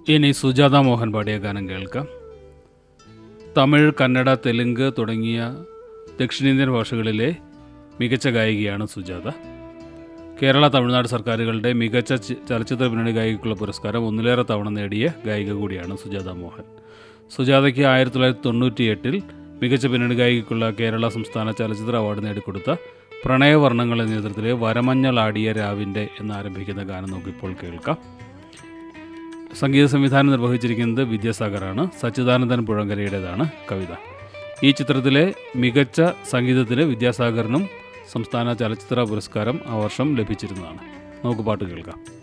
ഇനി സുജാത മോഹൻ പാടിയ ഗാനം കേൾക്കാം തമിഴ് കന്നഡ തെലുങ്ക് തുടങ്ങിയ ദക്ഷിണേന്ത്യൻ ഭാഷകളിലെ മികച്ച ഗായികയാണ് സുജാത കേരള തമിഴ്നാട് സർക്കാരുകളുടെ മികച്ച ചി- ചലച്ചിത്ര പിന്നണി ഗായികയ്ക്കുള്ള പുരസ്കാരം ഒന്നിലേറെ തവണ നേടിയ ഗായിക കൂടിയാണ് സുജാത മോഹൻ സുജാതയ്ക്ക് ആയിരത്തി തൊള്ളായിരത്തി തൊണ്ണൂറ്റി എട്ടിൽ മികച്ച പിന്നണി ഗായികയ്ക്കുള്ള കേരള സംസ്ഥാന ചലച്ചിത്ര അവാർഡ് നേടിക്കൊടുത്ത പ്രണയവർണ്ണങ്ങൾ എന്ന ചിത്രത്തിലെ വരമഞ്ഞളാടിയ രാവിൻ്റെ എന്നാരംഭിക്കുന്ന ഗാനം നമുക്കിപ്പോൾ കേൾക്കാം സംഗീത സംവിധാനം നിർവഹിച്ചിരിക്കുന്നത് വിദ്യാസാഗറാണ് സച്ചിദാനന്ദൻ പുഴങ്കരയുടേതാണ് കവിത ഈ ചിത്രത്തിലെ മികച്ച സംഗീതത്തിന് വിദ്യാസാഗറിനും സംസ്ഥാന ചലച്ചിത്ര പുരസ്കാരം ആ വർഷം ലഭിച്ചിരുന്നതാണ് നമുക്ക് പാട്ട് കേൾക്കാം